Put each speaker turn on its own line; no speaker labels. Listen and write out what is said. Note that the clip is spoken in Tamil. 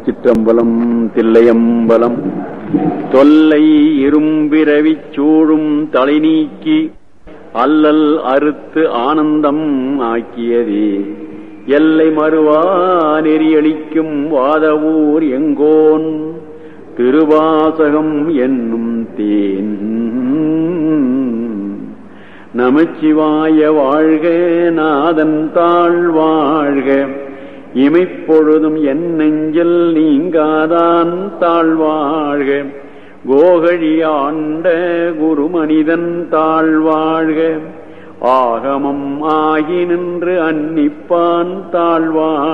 திருச்சிற்றம்பலம் தில்லையம்பலம் தொல்லை இரும்பிரவிச் சூழும் தலை நீக்கி அல்லல் அறுத்து ஆனந்தம் ஆக்கியதே எல்லை மறுவா நெறியளிக்கும் வாதவூர் எங்கோன் திருவாசகம் என்னும் தேன் நமச்சிவாய வாழ்க நாதன் தாழ் வாழ்க இமைப்பொழுதும் என் நெஞ்சில் நீங்காதான் தாழ்வாழ்க கோகழி ஆண்ட குருமனிதன் தாழ்வாழ்க ஆகமம் ஆகி நின்று அன்னிப்பான் தாழ்வாழ்